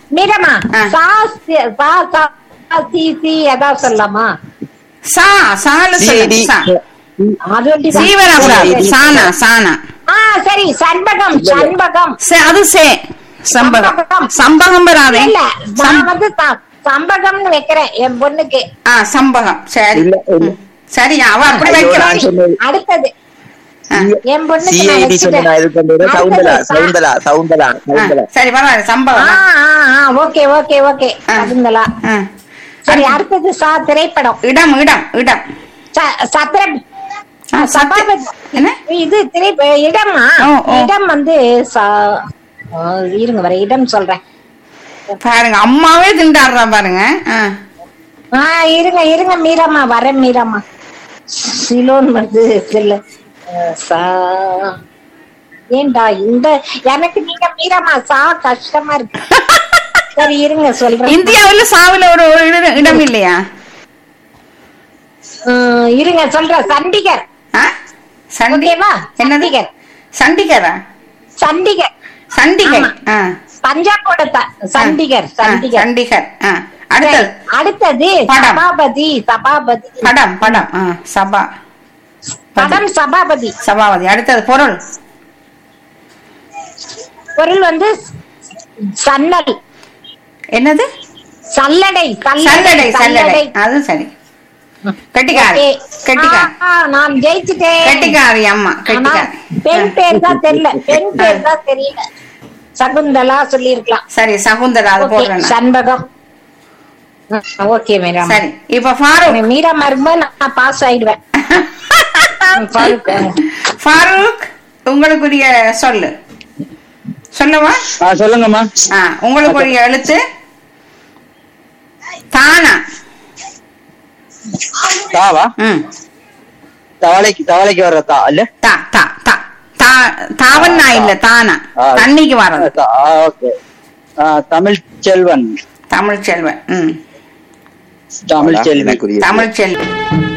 மீரம்மா ஆ. சா சி- சா சா சி சி ஏதாவது சொல்லலாமா சா சால சொல்லுங்க சிஐடி சா அது வந்து சீ வரக்கூடாது சானா சானா ஆ சரி சண்பகம் சண்பகம் சே- அது சே சம்பகம் சம்பகம். சம்பகம் வராதே இல்ல சம்- நான் வந்து ச- சம்பகம்னு வைக்கிறேன் என் பொண்ணுக்கு ஆ சம்பகம் சரி இல்ல, இல்ல. சரி அவ அப்படி ஐயோ, வைக்கிறா நான் சொன்னது அடுத்தது ஆ. என் பொண்ணுக்கு நான் சிஐடி சொன்ன வச்சுட்டேன். இது பண்றது சவுந்தலா அடுத்தது சா- சவுந்தலா சவுந்தலா ஆ, சவுந்தலா சரி பரவாயில்ல ஆ சம்பகம் ஆ ஆ ஓகே ஓகே ஓகே ஆ. சகுந்தலா ஆ. சரி அடுத்தது சா திரைப்படம் இடம் இடம் இடம் ச- சத்திரம் ஆ, சத்தி- சபாபதி என்ன இது திரை இடமா ஓ, ஓ. இடம் வந்து ச- ஆ, இருங்க வர இடம் சொல்றேன் பாருங்க அம்மாவே திண்டாடுறா பாருங்க ஆ. ஆ இருங்க இருங்க மீராமா வரேன் மீராமா சிலோன் வந்து இல்ல சா ஏண்டா இந்த எனக்கு நீங்க மீராமா சா கஷ்டமா இருக்கு சரி இருங்க சொல்றேன் இந்தியாவுல சாவுல ஒரு ஒரு இடம் இடம் இல்லையா ஆ, இருங்க சொல்றேன் சண்டிகர் ஆ? சண்டி ஓகேவா என்னது சண்டிகர் சண்டிகரா சண்டிகர் சண்டிகர் ஆமா. ஆ. பஞ்சாபோட த- சண்டிகர் ஆ, சண்டிகர் சண்டிகர் ஆ. அடுத்தது அடுத்தது படம். சபாபதி சபாபதி படம் படம் ஆ, சபா படம் சபாபதி சபாபதி அடுத்தது பொருள் பொருள் வந்து சன்னல் என்னது சல்லடை சல்லடை சல்லடை அது சரி கெட்டிக்காரி ஓகே. கெட்டிக்காரி ஆ, ஆ, நான் ஜெயிச்சிட்டேன் கெட்டிக்காரி அம்மா ஆனா, கெட்டிக்காரி பெண் பேர் தான் தெரியல பெண் பேர் தான் தெரியல சகுந்தலா சொல்லிருக்கலாம் சரி சகுந்தரா அது ஓகே போடுறேன் நான். சண்பகம் ஓகே மீராமா சரி இப்ப ஃபாரூக் மீராமா இருக்கும்போது நான் பாஸ் ஆயிடுவேன் ஃபாரூக். ஃபாரூக் உங்களுக்குரிய சொல்லு சொல்லவா ஆ சொல்லுங்கம்மா ஆ, உங்களுக்குரிய எழுத்து தானா தாவா ம் தவளைக்கு தவளைக்கு வர்ற தா இல்ல தா தா தா தா தாவன்னா இல்ல தானா ஆ. தண்ணிக்கு வர்றது தா, ஓகே ஆ, தமிழ் செல்வன் தமிழ் செல்வன் ம் தமிழ் செல்வி தமிழ் செல்வன்